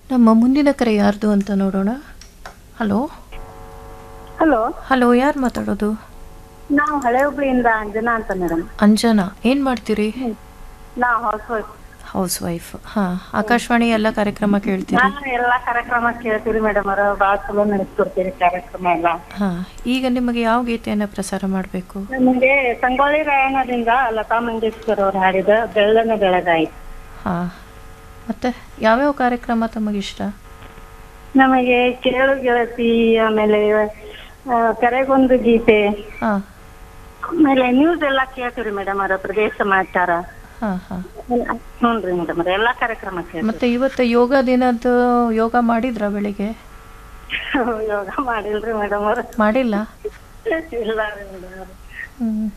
ನಮ್ಮ ಮುಂದಿನ ಕರೆ ಯಾರ್ದು ಅಂತ ನೋಡೋಣ ಹಲೋ ಹಲೋ ಹಲೋ ಯಾರು ಮಾತಾಡೋದು ನಾವು ಹಳೆ ಹುಬ್ಳಿಯಿಂದ ಅಂಜನಾ ಅಂತ ಮೇಡಮ್ ಅಂಜನಾ ಏನು ಮಾಡ್ತೀರಿ ನಾವು ಹೌಸ್ ವೈಫ್ ಹೌಸ್ ವೈಫ್ ಹಾಂ ಆಕಾಶವಾಣಿ ಎಲ್ಲ ಕಾರ್ಯಕ್ರಮ ಕೇಳ್ತೀರಿ ನಾನು ಎಲ್ಲಾ ಕಾರ್ಯಕ್ರಮ ಕೇಳ್ತೀರಿ ಮೇಡಮ್ ಅವ್ರ ಭಾಳ ಚಲೋ ನಡೆಸ್ಕೊಡ್ತೀರಿ ಕಾರ್ಯಕ್ರಮ ಎಲ್ಲ ಹಾಂ ಈಗ ನಿಮಗೆ ಯಾವ ಗೀತೆಯನ್ನು ಪ್ರಸಾರ ಮಾಡಬೇಕು ನಮಗೆ ಸಂಗೊಳ್ಳಿ ರಾಯಣ್ಣದಿಂದ ಲತಾ ಮಂಗೇಶ್ಕರ್ ಅವ್ರು ಹಾಡಿದ ಬೆಳ್ಳನ ಬೆಳಗಾಯಿತು ಹಾಂ ಮತ್ತು ಯಾವ್ಯಾವ ಕಾರ್ಯಕ್ರಮ ತಮಗಿಷ್ಟ ನಮಗೆ ಕೇಳು ಗೆಳತಿ ಆಮೇಲೆ ಆ, ಕರೆಗೊಂದು ಗೀತೆ ಹಾಂ ಆಮೇಲೆ ನ್ಯೂಸ್ ಎಲ್ಲ ಕೇಳ್ತೀರಿ ಮೇಡಮ್ ಅವರ ಪ್ರದೇಶ ಸಮಾಚಾರ ಹಾಂ ಹಾಂ ಹ್ಞೂ ರೀ ಮೇಡಮ್ ಅವ್ರ ಎಲ್ಲಾ ಕಾರ್ಯಕ್ರಮ ಕೇಳ್ತೀವಿ ಮತ್ತು ಇವತ್ತು ಯೋಗ ದಿನದ್ದು ಯೋಗ ಮಾಡಿದ್ರಾ ಬೆಳಿಗ್ಗೆ ಯೋಗ ಮಾಡಿಲ್ರಿ ಮೇಡಮ್ ಅವ್ರ ಮಾಡಿಲ್ಲ ಇಲ್ಲ ರೀ ಮೇಡಮ್ ಅವ್ರ ಹ್ಞೂ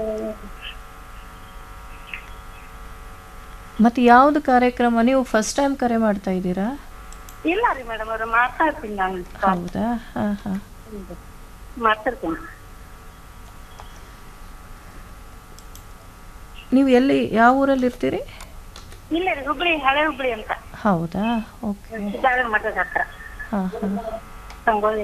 ಮತ್ತು ಯಾವುದು ಕಾರ್ಯಕ್ರಮ ನೀವು ಫಸ್ಟ್ ಟೈಮ್ ಕರೆ ಮಾಡ್ತಾ ಇದ್ದೀರಾ ಇಲ್ಲ ರೀ ಮೇಡಮ್ ಅವ್ರ ಮಾಡ್ತಾ ಇರ್ತೀನಿ ನಾನು ಹೌದಾ ಹಾಂ ಹಾಂ ಮಾಡ್ತಿರ್ತೀನಿ ನೀವು ಎಲ್ಲಿ ಯಾವ ಊರಲ್ಲಿ ಇರ್ತೀರಿ ಇಲ್ಲ ರೀ ಹುಬ್ಳಿ ಹಳೆ ಹುಬ್ಳಿ ಅಂತ ಹೌದಾ ಓಕೆ ಸಿದ್ದಾರೂಢ ಮಠದ ಹತ್ರ ಹಾಂ ಹಾಂ ಸಂಗೊಳ್ಳಿ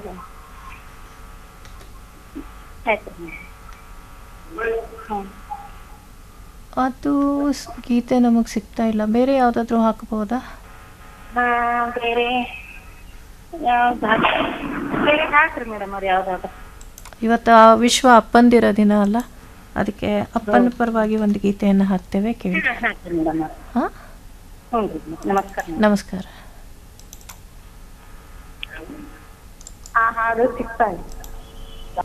ಆಯ್ತು ಹ್ಞೂ ಅದು ಸ್- ಗೀತೆ ನಮಗೆ ಸಿಗ್ತಾ ಇಲ್ಲ ಬೇರೆ ಯಾವುದಾದ್ರೂ ಹಾಕ್ಬೋದಾ ಆ, ಬೇರೆ ಯಾವ್ದು ಹಾಕ್- ಬೇರೆ ಹಾಕ್ರಿ ಮೇಡಮ್ ಅವ್ರು ಯಾವ್ದಾದ್ರು ಇವತ್ತು ಆ ವಿಶ್ವ ಅಪ್ಪಂದಿರ ದಿನ ಅಲ್ಲ ಅದಕ್ಕೆ ಅಪ್ಪನ ಪರವಾಗಿ ಒಂದು ಗೀತೆಯನ್ನು ಹಾಕ್ತೇವೆ ಕೇಳಿ ಹಾಕ್ರಿ ಮೇಡಮ್ ಅವ್ರು ಹಾಂ ಹ್ಞೂ ರೀ ನಮಸ್ಕಾರ madam. ನಮಸ್ಕಾರ ಆ ಹಾಡು ಸಿಗ್ತಾ ಇದೆ